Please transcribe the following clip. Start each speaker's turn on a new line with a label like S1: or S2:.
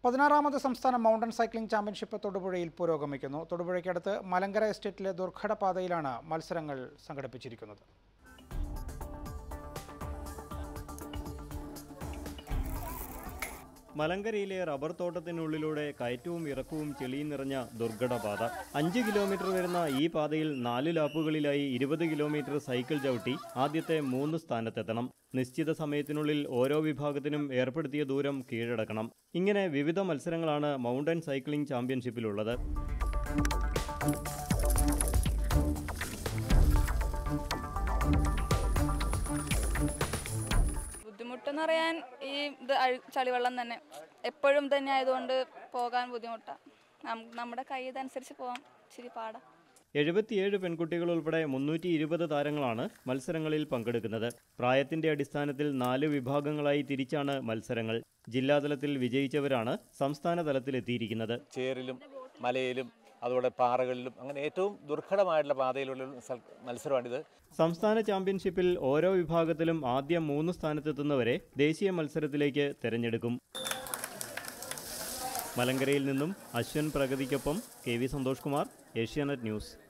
S1: പതിനാറാമത് സംസ്ഥാന mountain cycling championship തൊടുപുഴയിൽ പുരോഗമിക്കുന്നു തൊടുപുഴയ്ക്കടുത്ത് മലങ്കര എസ്റ്റേറ്റിലെ ദുർഘടപാതയിലാണ് മത്സരങ്ങൾ സംഘടിപ്പിച്ചിരിക്കുന്നത്
S2: മലങ്കരയിലെ റബ്ബർ തോട്ടത്തിനുള്ളിലൂടെ കയറ്റവും ഇറക്കവും ചെളിയും നിറഞ്ഞ ദുർഘടപാത അഞ്ച് കിലോമീറ്റർ വരുന്ന ഈ പാതയിൽ നാല് ലാപ്പുകളിലായി ഇരുപത് കിലോമീറ്റർ സൈക്കിൾ ചവിട്ടി ആദ്യത്തെ മൂന്ന് സ്ഥാനത്തെത്തണം നിശ്ചിത സമയത്തിനുള്ളിൽ ഓരോ വിഭാഗത്തിനും ഏർപ്പെടുത്തിയ ദൂരം കീഴടക്കണം ഇങ്ങനെ വിവിധ മത്സരങ്ങളാണ് മൗണ്ടൻ സൈക്ലിംഗ് ചാമ്പ്യൻഷിപ്പിലുള്ളത്
S3: ബുദ്ധിമുട്ടെന്ന് പറയാൻ ഈ ഇത് അഴു- ചളിവെള്ളം തന്നെ എപ്പോഴും തന്നെ ആയതുകൊണ്ട് പോകാൻ ബുദ്ധിമുട്ടാണ് നമ്മുടെ കൈ ഇതനുസരിച്ച് പോകാൻ ഇച്ചിരി പാടാ
S2: എഴുപത്തിയേഴ് പെൺകുട്ടികൾ ഉൾപ്പെടെ മുന്നൂറ്റി ഇരുപത് താരങ്ങളാണ് മത്സരങ്ങളിൽ പങ്കെടുക്കുന്നത് പ്രായത്തിന്റെ അടിസ്ഥാനത്തിൽ നാല് വിഭാഗങ്ങളായി തിരിച്ചാണ് മത്സരങ്ങൾ ജില്ലാതലത്തിൽ വിജയിച്ചവരാണ് സംസ്ഥാന തലത്തിലെത്തിയിരിക്കുന്നത്
S4: ചേറിലും മലയിലും അതുപോലെ പാറകളിലും അങ്ങനെ ഏറ്റവും ദുർഘടമായിട്ടുള്ള പാതയിലുള്ള ഒരു സൽ- മത്സരമാണിത്
S2: സംസ്ഥാന ചാമ്പ്യൻഷിപ്പിൽ ഓരോ വിഭാഗത്തിലും ആദ്യം മൂന്ന് സ്ഥാനത്തെത്തുന്നവരെ ദേശീയ മത്സരത്തിലേക്ക് തെരഞ്ഞെടുക്കും മലങ്കരയിൽ നിന്നും അശ്വൻ പ്രഗതിക്കൊപ്പം K V Santhosh Kumar Asianet news